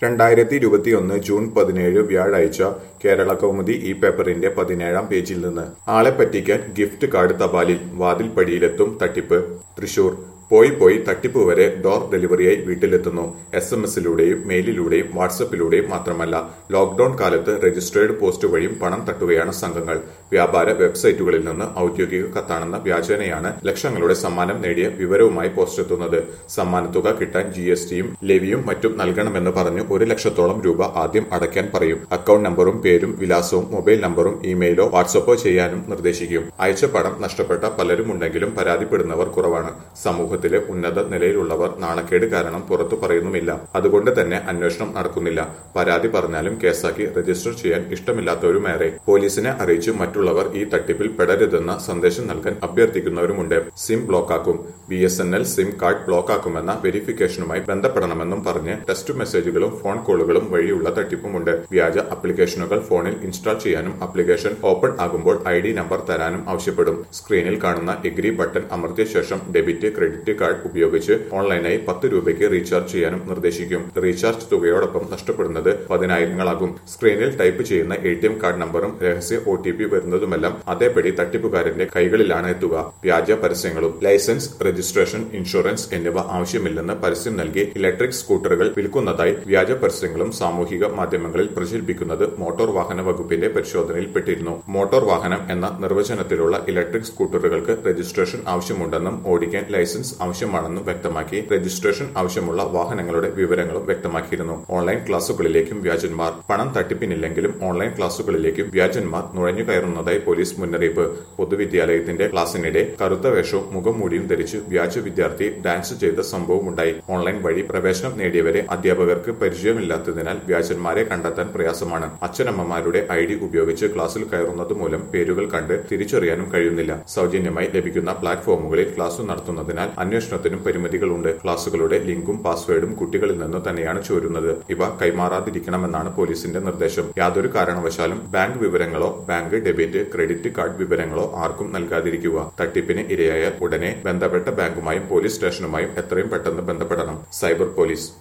രണ്ടായിരത്തി ഇരുപത്തിയൊന്ന് ജൂൺ പതിനേഴ് വ്യാഴാഴ്ച കേരള കൗമുദി ഈ പേപ്പറിന്റെ പതിനേഴാം പേജിൽ നിന്ന് ആളെ പറ്റിക്കാൻ ഗിഫ്റ്റ് കാർഡ് തപാലിൽ വാതിൽ പടിയിലെത്തും തട്ടിപ്പ് തൃശൂർ പോയി പോയി തട്ടിപ്പ് വരെ ഡോർ ഡെലിവറിയായി വീട്ടിലെത്തുന്നു എസ് എം എസിലൂടെയും മെയിലിലൂടെയും വാട്സപ്പിലൂടെയും മാത്രമല്ല ലോക്ഡൌൺ കാലത്ത് രജിസ്ട്രേഡ് പോസ്റ്റ് വഴിയും പണം തട്ടുകയാണ് സംഘങ്ങൾ വ്യാപാര വെബ്സൈറ്റുകളിൽ നിന്ന് ഔദ്യോഗിക കത്താണെന്ന വ്യാജേനയാണ് ലക്ഷങ്ങളുടെ സമ്മാനം നേടിയ വിവരവുമായി പോസ്റ്റ് എത്തുന്നത് സമ്മാനത്തുക കിട്ടാൻ ജി എസ് ടിയും ലെവിയും മറ്റും നൽകണമെന്ന് പറഞ്ഞു ഒരു ലക്ഷത്തോളം രൂപ ആദ്യം അടയ്ക്കാൻ പറയും അക്കൌണ്ട് നമ്പറും പേരും വിലാസവും മൊബൈൽ നമ്പറും ഇമെയിലോ വാട്സപ്പോ ചെയ്യാനും നിർദ്ദേശിക്കും അയച്ച പണം നഷ്ടപ്പെട്ട പലരും ഉണ്ടെങ്കിലും പരാതിപ്പെടുന്നവർ കുറവാണ് സമൂഹത്തിലെ ഉന്നത നിലയിലുള്ളവർ നാണക്കേട് കാരണം പുറത്തു പറയുന്നുമില്ല അതുകൊണ്ട് തന്നെ അന്വേഷണം നടക്കുന്നില്ല പരാതി പറഞ്ഞാലും കേസാക്കി രജിസ്റ്റർ ചെയ്യാൻ ഇഷ്ടമില്ലാത്തവരുമേറെ പോലീസിനെ അറിയിച്ച് മറ്റുള്ളവർ ഈ തട്ടിപ്പിൽ പെടരുതെന്ന സന്ദേശം നൽകാൻ അഭ്യർത്ഥിക്കുന്നവരുമുണ്ട് സിം ബ്ലോക്കാക്കും B S N L SIM card ബ്ലോക്കാക്കുമെന്ന വെരിഫിക്കേഷനുമായി ബന്ധപ്പെടണമെന്നും പറഞ്ഞ് ടെക്സ്റ്റ് മെസ്സേജുകളും ഫോൺ കോളുകളും വഴിയുള്ള തട്ടിപ്പുമുണ്ട് വ്യാജ ആപ്ലിക്കേഷനുകൾ ഫോണിൽ ഇൻസ്റ്റാൾ ചെയ്യാനും ആപ്ലിക്കേഷൻ ഓപ്പൺ ആകുമ്പോൾ ഐ ഡി നമ്പർ തരാനും ആവശ്യപ്പെടും സ്ക്രീനിൽ കാണുന്ന എഗ്രി ബട്ടൺ അമർത്തിയ ശേഷം ഡെബിറ്റ് ക്രെഡിറ്റ് കാർഡ് ഉപയോഗിച്ച് ഓൺലൈനായി പത്ത് രൂപയ്ക്ക് റീചാർജ് ചെയ്യാനും നിർദ്ദേശിക്കും റീചാർജ് തുകയോടൊപ്പം നഷ്ടപ്പെടുന്നത് പതിനായിരങ്ങളാകും സ്ക്രീനിൽ ടൈപ്പ് ചെയ്യുന്ന എ ടി എം കാർഡ് നമ്പറും രഹസ്യ ഒ ടി പി വരുന്നതുമെല്ലാം അതേപടി തട്ടിപ്പുകാരന്റെ കൈകളിലാണ് എത്തുക വ്യാജ പരസ്യങ്ങളും ലൈസൻസ് രജിസ്ട്രേഷൻ ഇൻഷുറൻസ് എന്നിവ ആവശ്യമില്ലെന്ന് പരസ്യം നൽകി ഇലക്ട്രിക് സ്കൂട്ടറുകൾ വിൽക്കുന്നതായി വ്യാജ പരസ്യങ്ങളും സാമൂഹിക മാധ്യമങ്ങളിൽ പ്രചരിപ്പിക്കുന്നത് മോട്ടോർ വാഹന വകുപ്പിന്റെ പരിശോധനയിൽപ്പെട്ടിരുന്നു മോട്ടോർ വാഹനം എന്ന നിർവചനത്തിലുള്ള ഇലക്ട്രിക് സ്കൂട്ടറുകൾക്ക് രജിസ്ട്രേഷൻ ആവശ്യമുണ്ടെന്നും ഓടിക്കാൻ ലൈസൻസ് ആവശ്യമാണെന്നും വ്യക്തമാക്കി രജിസ്ട്രേഷൻ ആവശ്യമുള്ള വാഹനങ്ങളുടെ വിവരങ്ങളും വ്യക്തമാക്കിയിരുന്നു ഓൺലൈൻ ക്ലാസുകളിലേക്കും വ്യാജന്മാർ പണം തട്ടിപ്പിനില്ലെങ്കിലും ഓൺലൈൻ ക്ലാസുകളിലേക്കും വ്യാജന്മാർ നുഴഞ്ഞു കയറുന്നതായി പോലീസ് മുന്നറിയിപ്പ് പൊതുവിദ്യാലയത്തിന്റെ ക്ലാസ്സിനിടെ കറുത്ത വേഷവും മുഖംമൂടിയും ധരിച്ച് വ്യാജ വിദ്യാർത്ഥി ഡാൻസ് ചെയ്ത സംഭവമുണ്ടായി ഓൺലൈൻ വഴി പ്രവേശനം നേടിയവരെ അധ്യാപകർക്ക് പരിചയമില്ലാത്തതിനാൽ വ്യാജന്മാരെ കണ്ടെത്താൻ പ്രയാസമാണ് അച്ഛനമ്മമാരുടെ ഐ ഡി ഉപയോഗിച്ച് ക്ലാസ്സിൽ കയറുന്നത് മൂലം പേരുകൾ കണ്ട് തിരിച്ചറിയാനും കഴിയുന്നില്ല സൗജന്യമായി ലഭിക്കുന്ന പ്ലാറ്റ്ഫോമുകളിൽ ക്ലാസ് നടത്തുന്നതിനാൽ അന്വേഷണത്തിനും പരിമിതികളുണ്ട് ക്ലാസുകളുടെ ലിങ്കും പാസ്വേഡും കുട്ടികളിൽ നിന്ന് തന്നെയാണ് ചോരുന്നത് ഇവ കൈമാറാതിരിക്കണമെന്നാണ് പോലീസിന്റെ നിർദ്ദേശം യാതൊരു കാരണവശാലും ബാങ്ക് വിവരങ്ങളോ ബാങ്ക് ഡെബിറ്റ് ക്രെഡിറ്റ് കാർഡ് വിവരങ്ങളോ ആർക്കും നൽകാതിരിക്കുക തട്ടിപ്പിന് ഇരയായാൽ ഉടനെ ബന്ധപ്പെട്ട ബാങ്കുമായും പോലീസ് സ്റ്റേഷനുമായും എത്രയും പെട്ടെന്ന് ബന്ധപ്പെടണം സൈബർ പോലീസ്